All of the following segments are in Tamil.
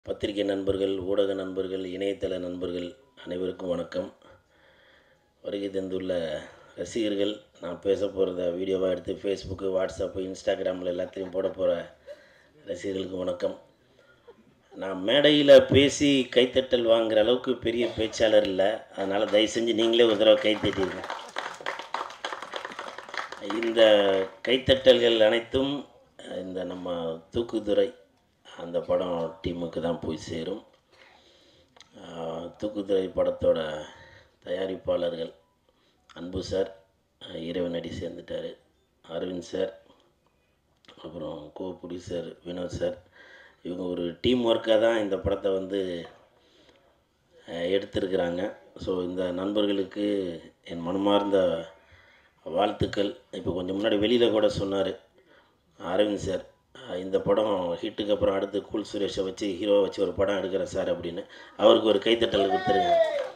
பத்திரிகை நண்பர்கள் ஊடக நண்பர்கள் இணையதள நண்பர்கள் அனைவருக்கும் வணக்கம் வருகை தந்துள்ள ரசிகர்கள் நான் பேச போகிறத வீடியோவாக எடுத்து ஃபேஸ்புக்கு வாட்ஸ்அப்பு இன்ஸ்டாகிராமில் எல்லாத்தையும் போட போகிற ரசிகர்களுக்கு வணக்கம் நான் மேடையில் பேசி கைத்தட்டல் வாங்குற அளவுக்கு பெரிய பேச்சாளர் இல்லை அதனால் தயவு செஞ்சு நீங்களே ஒரு தடவை கைத்தட்டிடுங்க இந்த கைத்தட்டல்கள் அனைத்தும் இந்த நம்ம தூக்குதுறை அந்த படம் டீமுக்கு தான் போய் சேரும் ஆஹ் தூக்குதுறை படத்தோட தயாரிப்பாளர்கள் அன்பு சார் இறைவனடி சேர்ந்துட்டார் அரவிந்த் சார் அப்புறம் கோ ப்ரொடியூசர் வினோத் சார் இவங்க ஒரு டீம் ஒர்க்காக தான் இந்த படத்தை வந்து அஹ், எடுத்திருக்கிறாங்க ஸோ இந்த நண்பர்களுக்கு என் மனமார்ந்த வாழ்த்துக்கள் இப்போ கொஞ்சம் முன்னாடி வெளியில் கூட சொன்னார் அரவிந்த் சார் அஹ், இந்த படம் ஹிட்டுக்கு அப்புறம் அடுத்து கூல் சுரேஷை வச்சு ஹீரோவை வச்சு ஒரு படம் எடுக்கிறேன் சார் அப்படின்னு அவருக்கு ஒரு கைத்தட்டல் கொடுத்துருங்க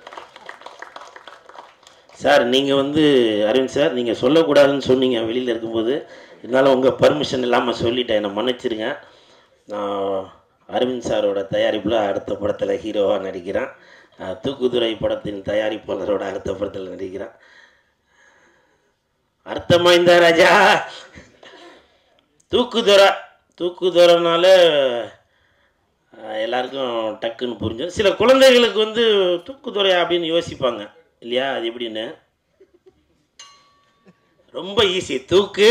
சார் நீங்கள் வந்து அரவிந்த் சார் நீங்கள் சொல்லக்கூடாதுன்னு சொன்னீங்க வெளியில் இருக்கும்போது இருந்தாலும் உங்கள் பர்மிஷன் இல்லாமல் சொல்லிட்டேன் என்னை மன்னிச்சிருங்க நான் அரவிந்த் சாரோட தயாரிப்பில் அடுத்த படத்தில் ஹீரோவாக நடிக்கிறேன் அஹ், தூக்குதுறை படத்தின் தயாரிப்பாளரோட அடுத்த படத்தில் நடிக்கிறேன் அர்த்தமாய்ந்தா ராஜா தூக்குதுறை தூக்குதுறைனால அஹ், எல்லாருக்கும் டக்குன்னு புரிஞ்சும் சில குழந்தைகளுக்கு வந்து தூக்குதுறை அப்படின்னு யோசிப்பாங்க இல்லையா அது எப்படின்னு ரொம்ப ஈஸி தூக்கு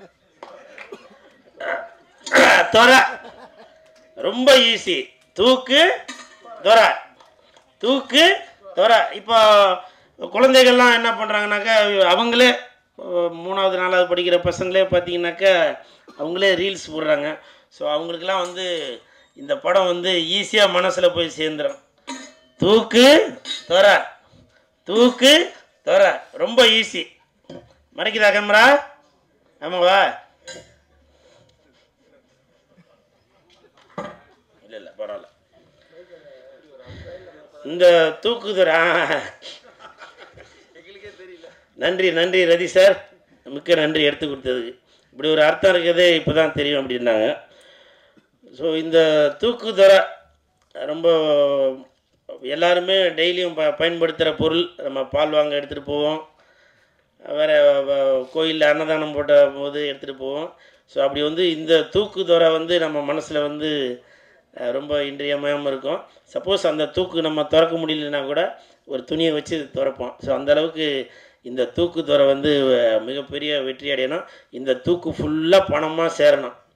துறை ரொம்ப ஈஸி தூக்கு துறை தூக்கு துறை இப்போ குழந்தைகள்லாம் என்ன பண்ணுறாங்கனாக்கா அவங்களே அஹ், மூணாவது நாலாவது படிக்கிற பசங்களே பார்த்தீங்கன்னாக்கா அவங்களே ரீல்ஸ் போடுறாங்க ஸோ அவங்களுக்கெல்லாம் வந்து இந்த படம் வந்து ஈஸியாக மனசில் போய் சேர்ந்துடும் தூக்கு துறை தூக்கு துறை ரொம்ப ஈஸி மறைக்குதா கேமரா ஆமாவா இல்லை இல்லை பரவாயில்ல இந்த தூக்குதுறை ஆ. நன்றி நன்றி ரதி சார் மிக்க நன்றி எடுத்து கொடுத்ததுக்கு இப்படி ஒரு அர்த்தம் இருக்கிறதே இப்போ தான் தெரியும் அப்படின்னாங்க ஸோ இந்த தூக்குதுறை ரொம்ப எல்லாருமே டெய்லியும் ப பயன்படுத்துகிற பொருள் நம்ம பால் வாங்க எடுத்துகிட்டு போவோம் வேறு கோயிலில் அன்னதானம் போட்ட போது எடுத்துகிட்டு போவோம் ஸோ அப்படி வந்து இந்த தூக்குதுறை வந்து நம்ம மனசில் வந்து அஹ், ரொம்ப இன்றியமையாமல் இருக்கும் சப்போஸ் அந்த தூக்கு நம்ம திறக்க முடியலன்னா கூட ஒரு துணியை வச்சு திறப்போம் ஸோ அந்த அளவுக்கு இந்த தூக்குதுறை வந்து அஹ், மிகப்பெரிய வெற்றி அடையணும் இந்த தூக்கு ஃபுல்லாக பணமாக சேரணும்